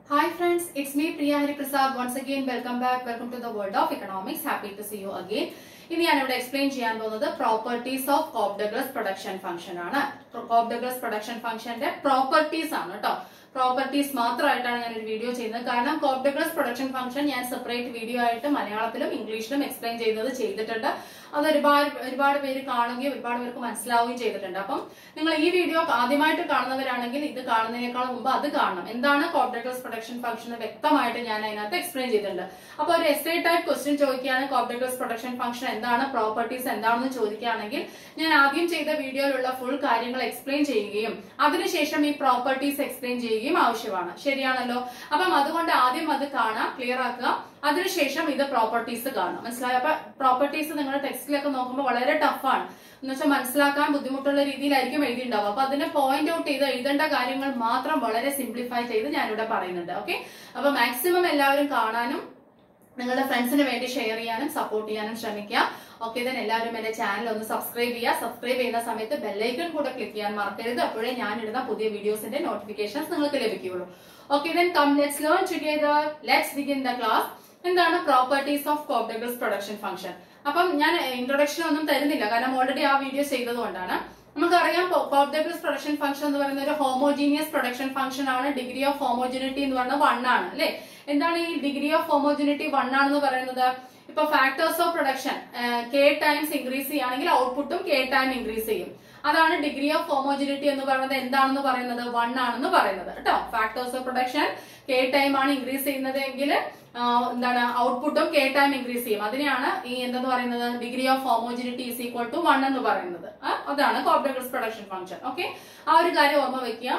Hi friends, it's me Priya Hari Prasad. Once again, welcome back. Welcome to the world of economics. Happy to see you again. ഇനി ഞാനിവിടെ explain ചെയ്യാൻ പോകുന്നത് properties of Cobb Douglas production function ആണ് Cobb Douglas production ഫംഗ്ഷന്റെ properties ആണ് കേട്ടോ properties മാത്രമായിട്ടാണ് ഞാൻ ഒരു വീഡിയോ ചെയ്യുന്നത് കാരണം കോപ് ഡഗ്ലസ് പ്രൊഡക്ഷൻ ഫംഗ്ഷൻ ഞാൻ സെപ്പറേറ്റ് വീഡിയോ ആയിട്ട് മലയാളത്തിലും ഇംഗ്ലീഷിലും എക്സ്പ്ലെയിൻ ചെയ്യുന്നത് ചെയ്തിട്ടുണ്ട് അത് ഒരുപാട് ഒരുപാട് പേര് കാണുകയും ഒരുപാട് പേർക്ക് മനസ്സിലാവുകയും ചെയ്തിട്ടുണ്ട് അപ്പം നിങ്ങൾ ഈ വീഡിയോ ആദ്യമായിട്ട് കാണുന്നവരാണെങ്കിൽ ഇത് കാണുന്നതിനേക്കാൾ മുമ്പ് അത് കാണണം എന്താണ് കോപ് ഡഗ്ലസ് പ്രൊഡക്ഷൻ ഫംഗ്ഷൻ വ്യക്തമായിട്ട് ഞാൻ അതിനകത്ത് എക്സ്പ്ലെയിൻ ചെയ്തിട്ടുണ്ട് അപ്പൊ ഒരു എസ് ടൈപ്പ് ക്വസ്റ്റ്യൻ ചോദിക്കുകയാണ് കോപ് ഡഗ്ലസ് പ്രൊഡക്ഷൻ ഫംഗ്ഷൻ എന്താണ് പ്രോപ്പർട്ടീസ് എന്താണെന്ന് ചോദിക്കുകയാണെങ്കിൽ ഞാൻ ആദ്യം ചെയ്ത വീഡിയോയിലുള്ള ഫുൾ കാര്യങ്ങൾ എക്സ്പ്ലെയിൻ ചെയ്യുകയും അതിനുശേഷം ഈ പ്രോപ്പർട്ടീസ് എക്സ്പ്ലെയിൻ ചെയ്യുകയും ആവശ്യമാണ് ശരിയാണല്ലോ അപ്പം അതുകൊണ്ട് ആദ്യം അത് കാണാം ക്ലിയർ ആക്കുക അതിനുശേഷം ഇത് പ്രോപ്പർട്ടീസ് കാണാം മനസ്സിലായോ അപ്പൊ പ്രോപ്പർട്ടീസ് നിങ്ങളുടെ ടെക്സ്റ്റിലൊക്കെ നോക്കുമ്പോൾ വളരെ ടഫാണ് എന്ന് വെച്ചാൽ മനസ്സിലാക്കാൻ ബുദ്ധിമുട്ടുള്ള രീതിയിലായിരിക്കും എഴുതിയിട്ടുണ്ടാവും അപ്പൊ അതിനെ പോയിന്റ് ഔട്ട് ചെയ്ത് എഴുതേണ്ട കാര്യങ്ങൾ മാത്രം വളരെ സിംപ്ലിഫൈ ചെയ്ത് ഞാനിവിടെ പറയുന്നുണ്ട് ഓക്കെ അപ്പൊ മാക്സിമം എല്ലാവരും കാണാനും നിങ്ങളുടെ ഫ്രണ്ട്സിന് വേണ്ടി ഷെയർ ചെയ്യാനും സപ്പോർട്ട് ചെയ്യാനും ശ്രമിക്കുക ഓക്കെ ദെൻ എല്ലാവരും എന്റെ ചാനൽ ഒന്ന് സബ്സ്ക്രൈബ് ചെയ്യുക സബ്സ്ക്രൈബ് ചെയ്യുന്ന സമയത്ത് ബെല്ലൈക്കൺ കൂടെ ക്ലിക്ക് ചെയ്യാൻ മറക്കരുത് അപ്പോഴേ ഞാൻ ഇടുന്ന പുതിയ വീഡിയോസിന്റെ നോട്ടിഫിക്കേഷൻസ് നിങ്ങൾക്ക് ലഭിക്കുകയുള്ളൂ okay then come let's learn together let's begin the class എന്താണ് properties of Cobb Douglas production function അപ്പം ഞാൻ ഇൻട്രൊഡക്ഷൻ ഒന്നും തരുന്നില്ല കാരണം ഓൾറെഡി ആ വീഡിയോ ചെയ്തതുകൊണ്ടാണ് നമുക്കറിയാം കോപ്ഡഗസ് പ്രൊഡക്ഷൻ ഫംഗ്ഷൻ എന്ന് പറയുന്ന ഒരു ഹോമോജീനിയസ് പ്രൊഡക്ഷൻ ഫംഗ്ഷൻ ആണ് ഡിഗ്രി ഓഫ് ഹോമോജിനിറ്റി എന്ന് പറയുന്നത് വൺ ആണ് അല്ലെ എന്താണ് ഈ ഡിഗ്രി ഓഫ് ഹോമോജിനിറ്റി വൺ ആണെന്ന് പറയുന്നത് ഇപ്പൊ factors of production K times increase ചെയ്യുകയാണെങ്കിൽ ഔട്ട്പുട്ടും കെ ടൈം ഇൻക്രീസ് ചെയ്യും അതാണ് ഡിഗ്രി ഓഫ് ഹോമോജിനിറ്റി എന്ന് പറയുന്നത് എന്താണെന്ന് പറയുന്നത് വൺ ആണെന്ന് പറയുന്നത് കേട്ടോ factors of production K time ആണ് ഇൻക്രീസ് ചെയ്യുന്നത് എങ്കിൽ എന്താണ് ഔട്ട്പുട്ടും കെ ടൈം ഇൻക്രീസ് ചെയ്യും അതിനെയാണ് ഈ എന്തെന്ന് പറയുന്നത് degree of homogeneity is equal to one എന്ന് പറയുന്നത് അതാണ് കോപ്ഡഗസ് പ്രൊഡക്ഷൻ ഫംഗ്ഷൻ ഓക്കെ ആ ഒരു കാര്യം ഓർമ്മ വെക്കുക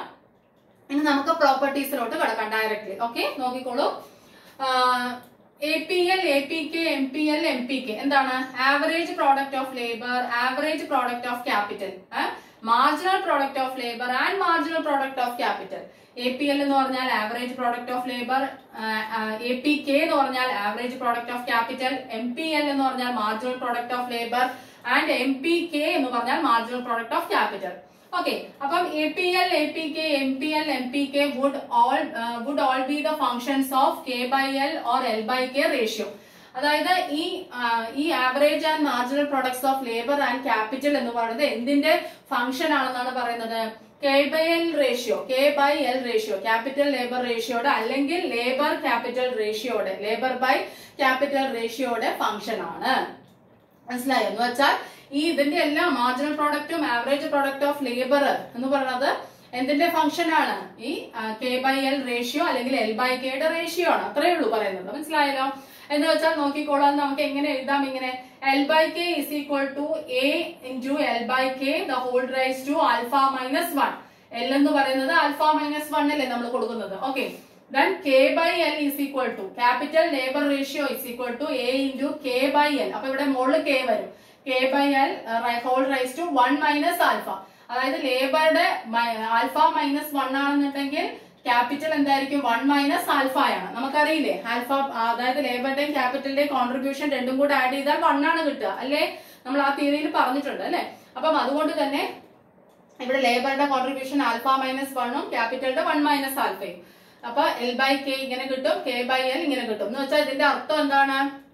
ഇനി നമുക്ക് പ്രോപ്പർട്ടീസിലോട്ട് കിടക്കാം ഡയറക്ട്ലി ഓക്കെ നോക്കിക്കോളൂ A P L A P K M P L M P K എന്താണ് average product of labour average product of capital marginal product of labour and marginal product of capital A P L എന്ന് പറഞ്ഞാൽ average product of labour A P K എന്ന് പറഞ്ഞാൽ average product of capital M P L എന്ന് പറഞ്ഞാൽ marginal product of labour and M P K എന്ന് പറഞ്ഞാൽ marginal product of capital okay അപ്പം A P L A P K M P L M P K would all would all be the functions of K by L or L by K ratio അതായത് ഈ ഈ average and marginal products of labour and capital എന്ന് പറയുന്നത് എന്തിന്റെ function ആണെന്നാണ് പറയുന്നത് K by L ratio K by L ratio capital labour റേഷ്യോയുടെ അല്ലെങ്കിൽ ലേബർ ക്യാപിറ്റൽ റേഷ്യോയുടെ ലേബർ ബൈ ക്യാപിറ്റൽ റേഷ്യോയുടെ ഫംഗ്ഷൻ ആണ് മനസ്സിലായോ എന്ന് വെച്ചാൽ ഈ ഇതിന്റെ എല്ലാ മാർജിനൽ പ്രോഡക്റ്റും ആവറേജ് പ്രോഡക്റ്റ് ഓഫ് ലേബർ എന്ന് പറയുന്നത് എന്തിന്റെ ഫംഗ്ഷൻ ആണ് ഈ കെ ബൈ എൽ റേഷ്യോ അല്ലെങ്കിൽ എൽ ബൈ കെയുടെ റേഷ്യോ ആണ് അത്രയേ ഉള്ളൂ പറയുന്നത് മനസ്സിലായല്ലോ എന്ന് വെച്ചാൽ നോക്കിക്കോളാം നമുക്ക് എങ്ങനെ എഴുതാം ഇങ്ങനെ L by K is equal to A into L by K the whole raise to alpha minus one L എന്ന് പറയുന്നത് ആൽഫ മൈനസ് വൺ അല്ലേ നമ്മൾ കൊടുക്കുന്നത് okay then k by l is equal to capital labor ratio is equal to a into k by l അപ്പൊ ഇവിടെ മുകളിൽ k വരും k by l whole raise to one minus alpha അതായത് ലേബറുടെ alpha minus one ആണെന്നുണ്ടെങ്കിൽ capital എന്തായിരിക്കും one minus alpha ആണ് നമുക്കറിയില്ലേ ആൽഫ അതായത് ലേബറുടെയും ക്യാപിറ്റലിന്റെയും കോൺട്രിബ്യൂഷൻ രണ്ടും കൂടെ ആഡ് ചെയ്താൽ വൺ ആണ് കിട്ടുക അല്ലേ നമ്മൾ ആ തിയറിയിൽ പറഞ്ഞിട്ടുണ്ട് അല്ലെ അപ്പം അതുകൊണ്ട് തന്നെ ഇവിടെ ലേബറുടെ കോൺട്രിബ്യൂഷൻ ആൽഫ മൈനസ് വണ്ണും ക്യാപിറ്റലിന്റെ വൺ മൈനസ് ആൽഫയും അപ്പൊ എൽ ബൈ കെ ഇങ്ങനെ കിട്ടും കെ ബൈ എൽ ഇങ്ങനെ കിട്ടും എന്ന് വെച്ചാൽ ഇതിന്റെ അർത്ഥം എന്താണ്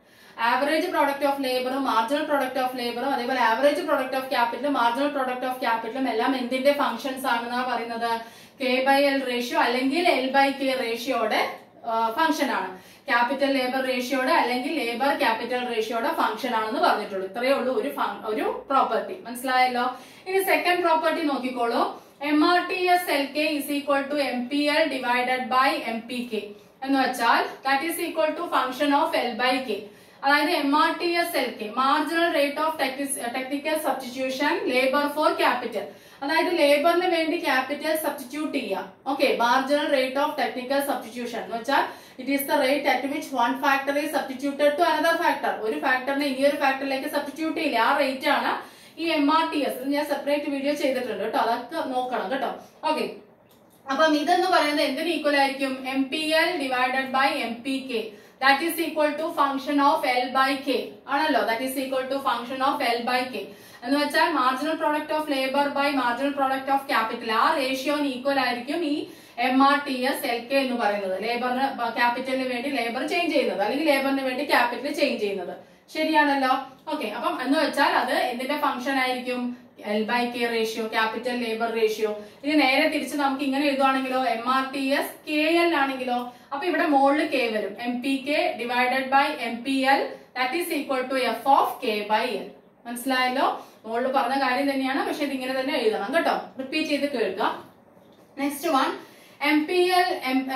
ആവറേജ് പ്രോഡക്റ്റ് ഓഫ് ലേബറും മാർജിനൽ പ്രോഡക്റ്റ് ഓഫ് ലേബറും അതേപോലെ ആവറേജ് പ്രോഡക്റ്റ് ഓഫ് ക്യാപിറ്റലും മാർജിനൽ പ്രോഡക്റ്റ് ഓഫ് ക്യാപിറ്റലും എല്ലാം എന്തിന്റെ ഫംഗ്ഷൻസ് ആണെന്നാണ് പറയുന്നത് കെ ബൈ എൽ റേഷ്യോ അല്ലെങ്കിൽ എൽ ബൈ കെ റേഷ്യോയുടെ ഫംഗ്ഷൻ ആണ് ക്യാപിറ്റൽ ലേബർ റേഷ്യോയുടെ അല്ലെങ്കിൽ ലേബർ ക്യാപിറ്റൽ റേഷ്യോയുടെ ഫംഗ്ഷൻ ആണെന്ന് പറഞ്ഞിട്ടുള്ളൂ ഇത്രയേ ഉള്ളൂ ഒരു ഒരു പ്രോപ്പർട്ടി മനസ്സിലായല്ലോ ഇനി സെക്കൻഡ് പ്രോപ്പർട്ടി നോക്കിക്കോളൂ M R T S L K is equal to M P L divided by M P K എന്ന് വെച്ചാൽ that is equal to function of L by K അതായത് M R T S L K marginal rate of technical substitution labour for capital അതായത് ലേബറിന് വേണ്ടി capital substitute ചെയ്യാം okay marginal rate of technical substitution എന്ന് വെച്ചാൽ it is the rate at which one factor is substituted to another factor ഒരു ഫാക്ടറിനെ ഇനിയൊരു ഫാക്ടറിലേക്ക് substitute ചെയ്യില്ല ആ റേറ്റ് ആണ് ഈ എം ആർ ടി എസ് ഞാൻ സെപ്പറേറ്റ് വീഡിയോ ചെയ്തിട്ടുണ്ട് കേട്ടോ അതൊക്കെ നോക്കണം കേട്ടോ ഓക്കെ അപ്പം ഇതെന്ന് പറയുന്നത് എന്തിന് ഈക്വൽ ആയിരിക്കും M P L divided by M P K that is equal to function of L by K ആണല്ലോ that is equal to function of L by K എന്ന് വെച്ചാൽ marginal product of labour by marginal product of capital ആ റേഷ്യോന് equal ആയിരിക്കും ഈ M R T S L K എന്ന് പറയുന്നത് ലേബറിന് ക്യാപിറ്റലിന് വേണ്ടി ലേബർ ചേഞ്ച് ചെയ്യുന്നത് അല്ലെങ്കിൽ ലേബറിന് വേണ്ടി ക്യാപിറ്റൽ ചേഞ്ച് ചെയ്യുന്നത് ശരിയാണല്ലോ ഓക്കെ അപ്പം എന്ന് വെച്ചാൽ അത് എന്തിന്റെ ഫംഗ്ഷൻ ആയിരിക്കും L by K ratio capital labour ratio ഇനി നേരെ തിരിച്ച് നമുക്ക് ഇങ്ങനെ എഴുതുവാണെങ്കിലോ M R T S K L ആണെങ്കിലോ അപ്പൊ ഇവിടെ മുകളിൽ കെ വരും M P K divided by M P L that is equal to F of K by L മനസ്സിലായല്ലോ മുകളിൽ പറഞ്ഞ കാര്യം തന്നെയാണ് പക്ഷെ ഇത് ഇങ്ങനെ തന്നെ എഴുതണം കേട്ടോ റിപ്പീറ്റ് ചെയ്ത് കേൾക്കുക next one M P L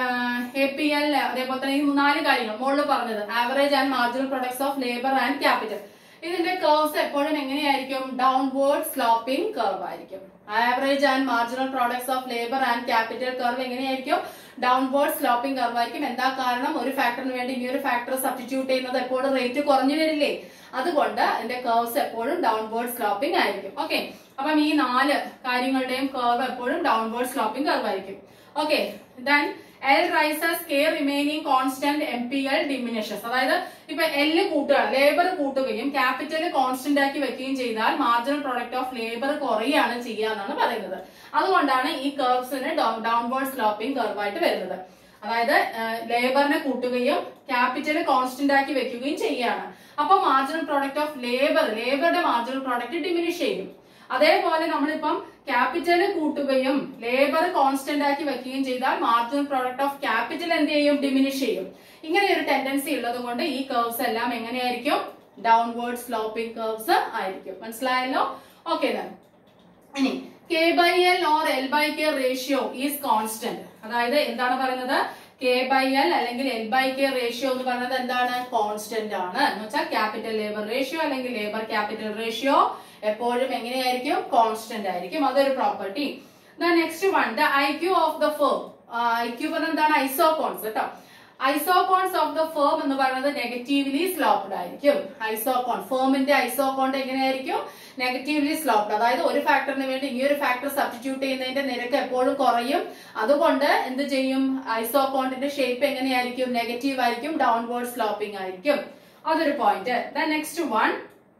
A P L അതേപോലെ തന്നെ ഈ നാല് കാര്യങ്ങൾ മുകളിൽ പറഞ്ഞത് average and marginal products of labour and capital ഇതിന്റെ കർവ്സ് എപ്പോഴും എങ്ങനെയായിരിക്കും ഡൗൺവേർഡ് സ്ലോപ്പിംഗ് കർവ് ആയിരിക്കും average and marginal products of labour and capital curve എങ്ങനെയായിരിക്കും ഡൗൺവേർഡ് സ്ലോപ്പിംഗ് കർവ് ആയിരിക്കും എന്താ കാരണം ഒരു ഫാക്ടറിന് വേണ്ടി ഇനി ഒരു ഫാക്ടർ സബ്സ്റ്റിറ്റ്യൂട്ട് ചെയ്യുന്നത് എപ്പോഴും റേറ്റ് കുറഞ്ഞു വരില്ലേ അതുകൊണ്ട് ഇതിന്റെ കർവ്സ് എപ്പോഴും ഡൗൺവേർഡ് സ്ലോപ്പിംഗ് ആയിരിക്കും ഓക്കെ അപ്പം ഈ നാല് കാര്യങ്ങളുടെയും കർവ് എപ്പോഴും ഡൗൺവേർഡ് സ്ലോപ്പിംഗ് കർവ് ആയിരിക്കും okay then L rises K remaining constant M P L diminishes അതായത് ഇപ്പൊ എൽ കൂട്ടുകയാണ് ലേബർ കൂട്ടുകയും ക്യാപിറ്റൽ കോൺസ്റ്റന്റ് ആക്കി വെക്കുകയും ചെയ്താൽ മാർജിനൽ പ്രൊഡക്റ്റ് ഓഫ് ലേബർ കുറയുകയാണ് ചെയ്യുക എന്നാണ് പറയുന്നത് അതുകൊണ്ടാണ് ഈ കർവ്സിന് ഡൗൺവേർഡ് സ്ലോപ്പിംഗ് കർവായിട്ട് വരുന്നത് അതായത് ലേബറിനെ കൂട്ടുകയും ക്യാപിറ്റൽ കോൺസ്റ്റന്റ് ആക്കി വെക്കുകയും ചെയ്യുകയാണ് അപ്പൊ മാർജിനൽ പ്രോഡക്റ്റ് ഓഫ് ലേബർ ലേബറുടെ മാർജിനൽ പ്രോഡക്റ്റ് ഡിമിനിഷ് ചെയ്യും അതേപോലെ നമ്മളിപ്പം ക്യാപിറ്റൽ കൂട്ടുകയും ലേബർ കോൺസ്റ്റന്റ് ആക്കി വെക്കുകയും ചെയ്താൽ മാർജിനൽ പ്രോഡക്റ്റ് ഓഫ് ക്യാപിറ്റൽ എന്ത് ചെയ്യും ഡിമിനിഷ് ചെയ്യും ഇങ്ങനെ ഒരു ടെൻഡൻസി ഉള്ളത് കൊണ്ട് ഈ കർവ്സ് എല്ലാം എങ്ങനെയായിരിക്കും ഡൗൺവേർഡ് സ്ലോപ്പിംഗ് കർവ്സ് ആയിരിക്കും മനസ്സിലായല്ലോ ഓക്കെ ഇനി K by L or L by K ratio is constant അതായത് എന്താണ് പറയുന്നത് കെ ബൈ എൽ അല്ലെങ്കിൽ എൽ ബൈ കെ റേഷ്യോ എന്ന് പറയുന്നത് എന്താണ് കോൺസ്റ്റന്റ് ആണ് എന്ന് വെച്ചാൽ ക്യാപിറ്റൽ ലേബർ റേഷ്യോ അല്ലെങ്കിൽ ലേബർ ക്യാപിറ്റൽ റേഷ്യോ എപ്പോഴും എങ്ങനെയായിരിക്കും കോൺസ്റ്റന്റ് ആയിരിക്കും അതൊരു property next one the I Q of the firm I Q പറഞ്ഞ എന്താണ് ഐസോകോൺസ് കേട്ടോ ഐസോകോൺസ് ഓഫ് ദ ഫേം എന്ന് പറയുന്നത് നെഗറ്റീവ്ലി സ്ലോപ്ഡ് ആയിരിക്കും ഐസോകോൺ ഫേമിന്റെ ഐസോകോൺ എങ്ങനെയായിരിക്കും നെഗറ്റീവ്ലി സ്ലോപ്ഡ് അതായത് ഒരു ഫാക്ടറിന് വേണ്ടി ഈ ഒരു ഫാക്ടർ സബ്സ്റ്റിറ്റ്യൂട്ട് ചെയ്യുന്നതിന്റെ നിരക്ക് എപ്പോഴും കുറയും അതുകൊണ്ട് എന്ത് ചെയ്യും ഐസോകോണ്ടിന്റെ ഷേപ്പ് എങ്ങനെയായിരിക്കും നെഗറ്റീവ് ആയിരിക്കും ഡൗൺവേർഡ് സ്ലോപ്പിംഗ് ആയിരിക്കും അതൊരു point next one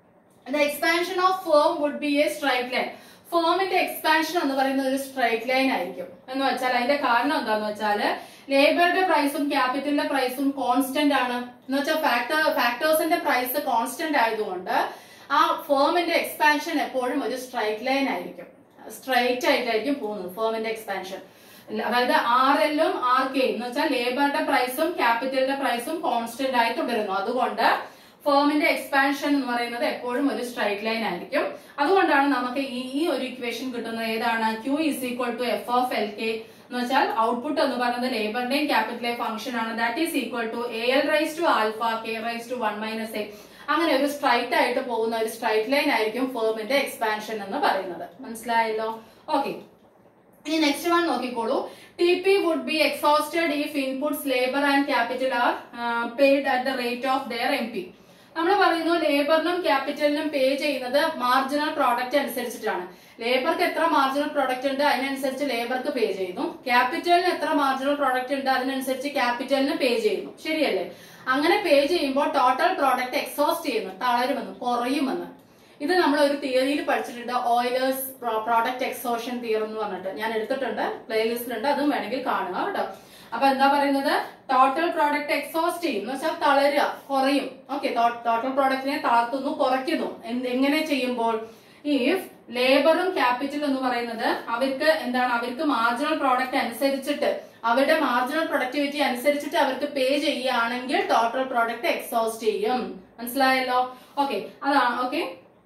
the expansion of firm would be a straight line ഫേമിന്റെ എക്സ്പാൻഷൻ എന്ന് പറയുന്നത് ഒരു സ്ട്രൈറ്റ് ലൈൻ ആയിരിക്കും എന്ന് വെച്ചാൽ അതിന്റെ കാരണം എന്താന്ന് വെച്ചാൽ ലേബറുടെ പ്രൈസും ക്യാപിറ്റലിന്റെ പ്രൈസും കോൺസ്റ്റന്റ് ആണ് എന്ന് വെച്ചാൽ ഫാക്ടർ ഫാക്ടേഴ്സിന്റെ പ്രൈസ് കോൺസ്റ്റന്റ് ആയതുകൊണ്ട് ആ ഫേമിന്റെ എക്സ്പാൻഷൻ എപ്പോഴും ഒരു സ്ട്രൈറ്റ് ലൈൻ ആയിരിക്കും സ്ട്രൈറ്റ് ആയിട്ടായിരിക്കും പോകുന്നത് ഫേമിന്റെ എക്സ്പാൻഷൻ അതായത് ആർ എല്ലും ആർ കെ എന്ന് വെച്ചാൽ ലേബറുടെ പ്രൈസും ക്യാപിറ്റലിന്റെ പ്രൈസും കോൺസ്റ്റന്റ് ആയി തുടരുന്നു അതുകൊണ്ട് ഫേമിന്റെ എക്സ്പാൻഷൻ എന്ന് പറയുന്നത് എപ്പോഴും ഒരു സ്ട്രൈറ്റ് ലൈൻ ആയിരിക്കും അതുകൊണ്ടാണ് നമുക്ക് ഈ ഈ ഒരു ഇക്വേഷൻ കിട്ടുന്നത് ഏതാണ് Q is equal to F of L K എന്ന് വെച്ചാൽ ഔട്ട്പുട്ട് എന്ന് പറയുന്നത് ലേബറിന്റെയും ക്യാപിറ്റലെ ഫംഗ്ഷൻ ആണ് that is equal to A L raise to alpha K raise to one minus A അങ്ങനെ ഒരു സ്ട്രൈറ്റ് ആയിട്ട് പോകുന്ന ഒരു സ്ട്രൈറ്റ് ലൈൻ ആയിരിക്കും ഫേമിന്റെ എക്സ്പാൻഷൻ എന്ന് പറയുന്നത് മനസ്സിലായല്ലോ ഓക്കെ ഇനി നെക്സ്റ്റ് വൺ നോക്കിക്കോളൂ T P would be exhausted if inputs labour and capital are paid at the rate of their M P നമ്മൾ പറയുന്നു ലേബറിനും ക്യാപിറ്റലിനും പേ ചെയ്യുന്നത് മാർജിനൽ പ്രോഡക്റ്റ് അനുസരിച്ചിട്ടാണ് ലേബർക്ക് എത്ര മാർജിനൽ പ്രോഡക്റ്റ് ഉണ്ട് അതിനനുസരിച്ച് ലേബർക്ക് പേ ചെയ്യുന്നു ക്യാപിറ്റലിന് എത്ര മാർജിനൽ പ്രോഡക്റ്റ് ഉണ്ട് അതിനനുസരിച്ച് ക്യാപിറ്റലിന് പേ ചെയ്യുന്നു ശരിയല്ലേ അങ്ങനെ പേ ചെയ്യുമ്പോൾ ടോട്ടൽ പ്രോഡക്റ്റ് എക്സോസ്റ്റ് ചെയ്യുന്നു തളരുമെന്ന് കുറയുമെന്ന് ഇത് നമ്മൾ ഒരു തിയറിയിൽ പഠിച്ചിട്ടുണ്ട് ഓയിലേഴ്സ് പ്രോഡക്റ്റ് എക്സോഷൻ തിയറി എന്ന് പറഞ്ഞിട്ട് ഞാൻ എടുത്തിട്ടുണ്ട് പ്ലേലിസ്റ്റിലുണ്ട് അതും വേണമെങ്കിൽ കാണുക കേട്ടോ അപ്പൊ എന്താ പറയുന്നത് ടോട്ടൽ പ്രോഡക്റ്റ് എക്സോസ്റ്റ് ചെയ്യും എന്ന് വെച്ചാൽ തളരുക കുറയും ഓക്കെ ടോട്ടൽ പ്രോഡക്റ്റിനെ തളർത്തുന്നു കുറയ്ക്കുന്നു എന്ത് എങ്ങനെ ചെയ്യുമ്പോൾ ഇഫ് ലേബറും ക്യാപിറ്റൽ എന്ന് പറയുന്നത് അവർക്ക് എന്താണ് അവർക്ക് മാർജിനൽ പ്രോഡക്റ്റ് അനുസരിച്ചിട്ട് അവരുടെ മാർജിനൽ പ്രൊഡക്ടിവിറ്റി അനുസരിച്ചിട്ട് അവർക്ക് പേ ചെയ്യുകയാണെങ്കിൽ ടോട്ടൽ പ്രോഡക്റ്റ് എക്സോസ്റ്റ് ചെയ്യും മനസ്സിലായല്ലോ ഓക്കെ അതാണ് okay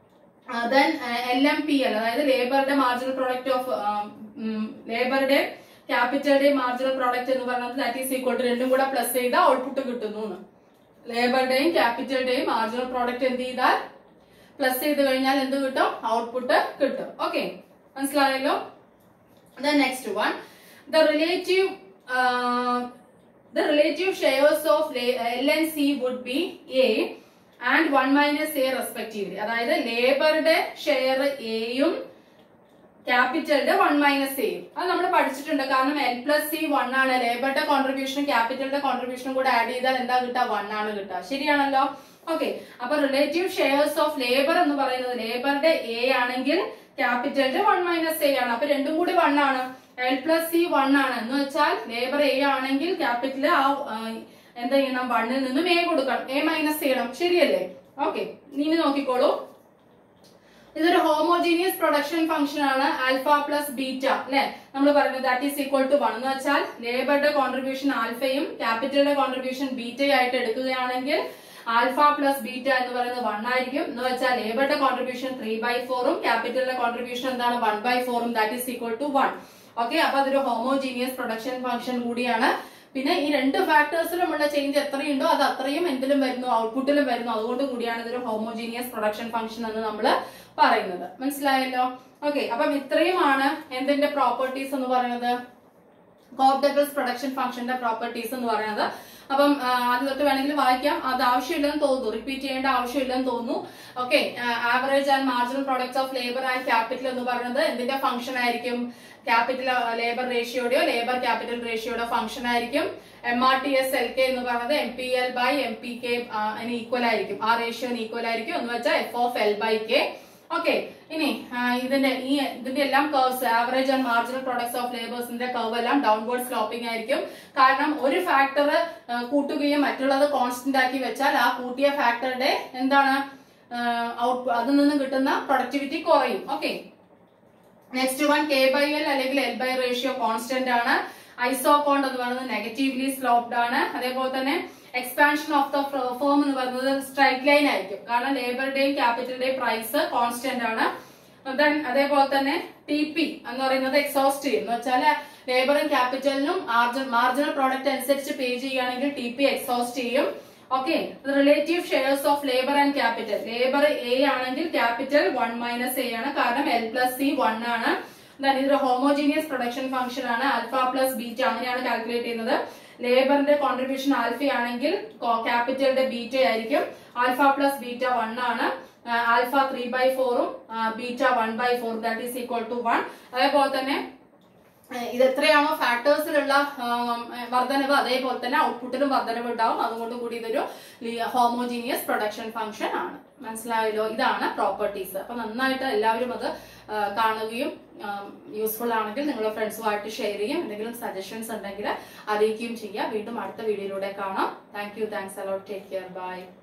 then L M P L അതായത് ലേബറുടെ മാർജിനൽ പ്രോഡക്റ്റ് ഓഫ് ലേബറുടെ ക്യാപിറ്റലുടെ മാർജിനൽ പ്രോഡക്റ്റ് എന്ന് പറയുന്നത് ദാറ്റ് ഈസ് ഈക്വൽ ടു രണ്ടും കൂടെ പ്ലസ് ചെയ്താൽ ഔട്ട്പുട്ട് കിട്ടുന്നു ലേബറുടെയും ക്യാപിറ്റലുടെയും മാർജിനൽ പ്രോഡക്റ്റ് എന്ത് ചെയ്താൽ പ്ലസ് ചെയ്ത് കഴിഞ്ഞാൽ എന്ത് കിട്ടും ഔട്ട്പുട്ട് കിട്ടും ഓക്കെ മനസ്സിലായല്ലോ the next one the relative the relative shares of L and C would be A and one minus A respectively അതായത് ലേബറുടെ ഷെയർ എയും ക്യാപിറ്റലിന്റെ വൺ മൈനസ് എയും അത് നമ്മൾ പഠിച്ചിട്ടുണ്ട് കാരണം എൽ പ്ലസ് സി വൺ ആണ് ലേബറുടെ കോൺട്രിബ്യൂഷനും ക്യാപിറ്റലിന്റെ കോൺട്രിബ്യൂഷനും കൂടെ ആഡ് ചെയ്താൽ എന്താ കിട്ടുക വൺ ആണ് കിട്ടുക ശരിയാണല്ലോ ഓക്കെ അപ്പൊ റിലേറ്റീവ് ഷെയർസ് ഓഫ് ലേബർ എന്ന് പറയുന്നത് ലേബറുടെ എ ആണെങ്കിൽ ക്യാപിറ്റലിന്റെ വൺ മൈനസ് എ ആണ് അപ്പൊ രണ്ടും കൂടി വൺ ആണ് എൽ പ്ലസ് സി വൺ ആണ് എന്ന് വെച്ചാൽ ലേബർ എ ആണെങ്കിൽ ക്യാപിറ്റൽ ആ ആ, എന്താ ചെയ്യണം വണ്ണിൽ നിന്നും എ കൊടുക്കണം എ മൈനസ് ചെയ്യണം ശരിയല്ലേ ഓക്കെ ഇനി നോക്കിക്കോളൂ ഇതൊരു ഹോമോജീനിയസ് പ്രൊഡക്ഷൻ ഫംഗ്ഷൻ ആണ് ആൽഫ പ്ലസ് ബീറ്റ അല്ലെ നമ്മൾ പറയുന്നത് that is equal to one എന്ന് വെച്ചാൽ ലേബറുടെ കോൺട്രിബ്യൂഷൻ ആൽഫയും ക്യാപിറ്റലിന്റെ കോൺട്രിബ്യൂഷൻ ബീറ്റയും ആയിട്ട് എടുക്കുകയാണെങ്കിൽ ആൽഫ പ്ലസ് ബീറ്റ എന്ന് പറയുന്നത് വൺ ആയിരിക്കും എന്ന് വെച്ചാൽ ലേബറുടെ കോൺട്രിബ്യൂഷൻ ത്രീ ബൈ ഫോറും ക്യാപിറ്റലിന്റെ കോൺട്രിബ്യൂഷൻ എന്താണ് വൺ ബൈ ഫോറും that is equal to one okay അപ്പൊ അതൊരു ഹോമോജീനിയസ് പ്രൊഡക്ഷൻ ഫംഗ്ഷൻ കൂടിയാണ് പിന്നെ ഈ രണ്ട് ഫാക്ടേഴ്സിലുമുള്ള ചേഞ്ച് എത്രയുണ്ടോ അത് അത്രയും എന്തിലും വരുന്നു ഔട്ട്പുട്ടിലും വരുന്നു അതുകൊണ്ട് കൂടിയാണ് ഇതൊരു ഹോമോജീനിയസ് പ്രൊഡക്ഷൻ ഫംഗ്ഷൻ എന്ന് നമ്മൾ പറയുന്നത് മനസ്സിലായല്ലോ ഓക്കെ അപ്പം ഇത്രയുമാണ് എന്തിന്റെ പ്രോപ്പർട്ടീസ് എന്ന് പറയുന്നത് കോപ്ഡഗസ് പ്രൊഡക്ഷൻ ഫംഗ്ഷന്റെ പ്രോപ്പർട്ടീസ് എന്ന് പറയുന്നത് അപ്പം ആ, ആദ്യം തൊട്ട് വേണമെങ്കിൽ വായിക്കാം അത് ആവശ്യമില്ലെന്ന് തോന്നുന്നു റിപ്പീറ്റ് ചെയ്യേണ്ട ആവശ്യമില്ലെന്ന് തോന്നുന്നു okay average and marginal products of labour and capital എന്ന് പറയുന്നത് എന്തിന്റെ ഫംഗ്ഷൻ ആയിരിക്കും ക്യാപിറ്റൽ ലേബർ റേഷ്യോയുടെയോ ലേബർ ക്യാപിറ്റൽ റേഷ്യോയുടെ ഫംഗ്ഷൻ ആയിരിക്കും M R T S L K എന്ന് പറയുന്നത് M P L by M P K equal ആയിരിക്കും ആ റേഷ്യോന് ഈക്വൽ ആയിരിക്കും എന്ന് വെച്ചാൽ F of L by K okay ഇനി ആ, ഇതിന്റെ ഈ ഇതിന്റെ എല്ലാം curves average and marginal products of ലേബേഴ്സിന്റെ കർവ് എല്ലാം ഡൗൺവേർഡ് സ്ലോപ്പിംഗ് ആയിരിക്കും കാരണം ഒരു ഫാക്ടർ കൂട്ടുകയും മറ്റുള്ളത് കോൺസ്റ്റന്റ് ആക്കി വെച്ചാൽ ആ കൂട്ടിയ ഫാക്ടറുടെ എന്താണ് ഔട്ട് അതിൽ നിന്ന് കിട്ടുന്ന പ്രൊഡക്ടിവിറ്റി കുറയും okay next one K by L അല്ലെങ്കിൽ എൽ ബൈ റേഷ്യോ കോൺസ്റ്റന്റ് ആണ് ഐസോകോണ്ട് എന്ന് പറയുന്നത് നെഗറ്റീവ്ലി സ്ലോപ്ഡ് ആണ് അതേപോലെ തന്നെ എക്സ്പാൻഷൻ ഓഫ് ദ ഫേം എന്ന് പറയുന്നത് സ്ട്രൈറ്റ് ലൈൻ ആയിരിക്കും കാരണം ലേബറുടെയും ക്യാപിറ്റലിന്റെയും പ്രൈസ് കോൺസ്റ്റന്റ് ആണ് Then അതേപോലെ തന്നെ ടി പി എന്ന് പറയുന്നത് എക്സോസ്റ്റ് ചെയ്യും എന്ന് വെച്ചാൽ ലേബറും ക്യാപിറ്റലിനും മാർജിനൽ പ്രോഡക്റ്റ് അനുസരിച്ച് പേ ചെയ്യുകയാണെങ്കിൽ ടി പി എക്സോസ്റ്റ് ചെയ്യും okay relative shares of labour and capital labour A ആണെങ്കിൽ ക്യാപിറ്റൽ വൺ മൈനസ് എ ആണ് കാരണം എൽ പ്ലസ് സി വൺ ആണ് Then ഇതൊരു ഹോമോജീനിയസ് പ്രൊഡക്ഷൻ ഫംഗ്ഷൻ ആണ് ആൽഫ പ്ലസ് ബീറ്റ അങ്ങനെയാണ് കാൽക്കുലേറ്റ് ചെയ്യുന്നത് ലേബറിന്റെ കോൺട്രിബ്യൂഷൻ ആൽഫ ആണെങ്കിൽ ക്യാപിറ്റലിന്റെ ബീറ്റ ആയിരിക്കും ആൽഫ പ്ലസ് ബീറ്റ വൺ ആണ് ആൽഫ ത്രീ ബൈ ഫോറും beta one by four that is equal to one അതേപോലെ തന്നെ ഏഹ് ഇത് എത്രയാണോ ഫാക്ടേഴ്സിലുള്ള വർധനവ് അതേപോലെ തന്നെ ഔട്ട്പുട്ടിലും വർധനവ് ഉണ്ടാവും അതുകൊണ്ട് കൂടി ഇതൊരു ഹോമോജീനിയസ് പ്രൊഡക്ഷൻ ഫംഗ്ഷൻ ആണ് മനസ്സിലായല്ലോ ഇതാണ് പ്രോപ്പർട്ടീസ് അപ്പൊ നന്നായിട്ട് എല്ലാവരും അത് ആ, കാണുകയും യൂസ്ഫുൾ ആണെങ്കിൽ നിങ്ങളുടെ ഫ്രണ്ട്സുമായിട്ട് ഷെയർ ചെയ്യും എന്തെങ്കിലും സജഷൻസ് ഉണ്ടെങ്കിൽ അറിയിക്കുകയും ചെയ്യുക വീണ്ടും അടുത്ത വീഡിയോയിലൂടെ കാണാം thank you thanks a lot take care by